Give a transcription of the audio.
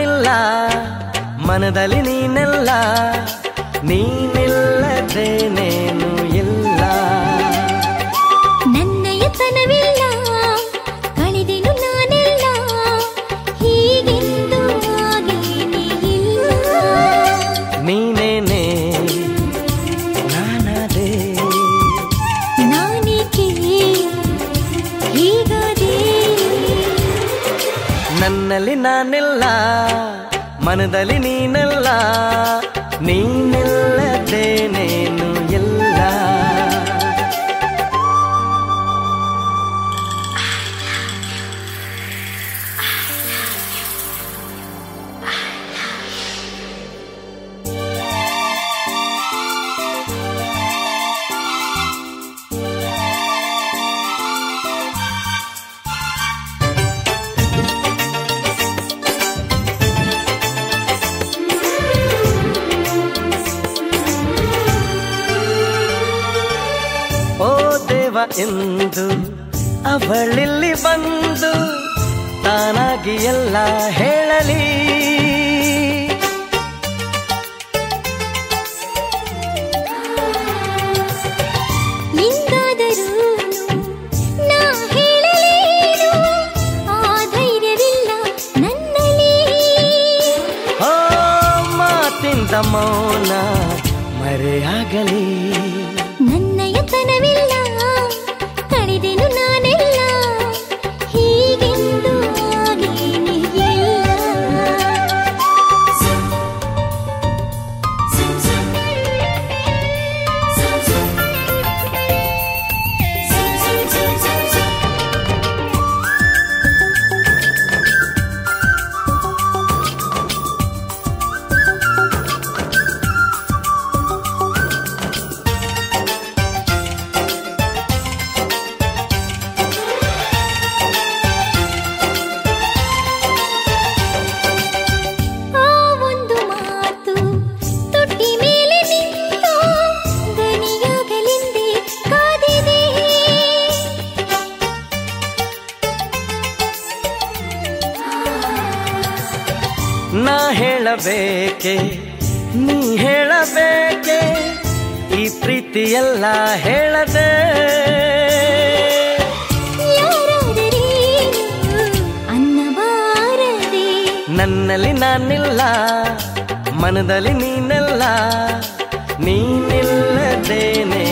ನಾನಿಲ್ಲ ಮನದಲ್ಲಿ ನೀನೆಲ್ಲ ನೀನಿಲ್ಲದೇನೇನು ಇಲ್ಲ ನನ್ನಯತನವಿಲ್ಲ ಕಳೆದೆನು ನಾನೆಲ್ಲ ಹೀಗೆಂದು ಆಗೇನೇ ಇಲ್ಲ ನೀನೇನೆ ನಾನದೇ ನಾನೇಕೆ ಹೀಗಾದೆ ನನ್ನಲ್ಲಿ ನಾನಿಲ್ಲ ಮನದಲ್ಲಿ ನೀನೆಲ್ಲ ನೀನಿಲ್ಲದೇನೇನು ಇಲ್ಲ ಓ ದೇವ ಎಂದು ಅವಳಿಲ್ಲಿ ಬಂದು ತಾನಾಗಿ ಎಲ್ಲ ಹೇಳಲಿ ಎಂದಾದರೂ ನಾ ಹೇಳಲೇನು ಆ ಧೈರ್ಯವಿಲ್ಲ ನನ್ನಲ್ಲಿ ಓ ಮಾತಿಂದ ಮೌನ ಮರೆಯಾಗಲಿ ನನ್ನಯತನವಿಲ್ಲ ಕಳೆದೆನು ನಾನೆಲ್ಲ ಹೀಗೆಂದು ಆಗೇನೇ ಇಲ್ಲ ಆ ಒಂದು ಮಾತು ತೊಟ್ಟಿ ಮೇಲೆ ನಿಂತು ದನಿಯಾಗಲೆಂದೇ ಕಾದಿದೆ ನಾ ಹೇಳಬೇಕೆ ನೀ ಹೇಳಬೇಕೆ ಈ ಪ್ರೀತಿಯೆಲ್ಲ ಹೇಳದೆ ಯಾರಾದರೇನು ಅನ್ನಬಾರದೆ ನನ್ನಲ್ಲಿ ನಾನಿಲ್ಲ ಮನದಲ್ಲಿ ನೀನೆಲ್ಲ ನೀನಿಲ್ಲದೇನೆ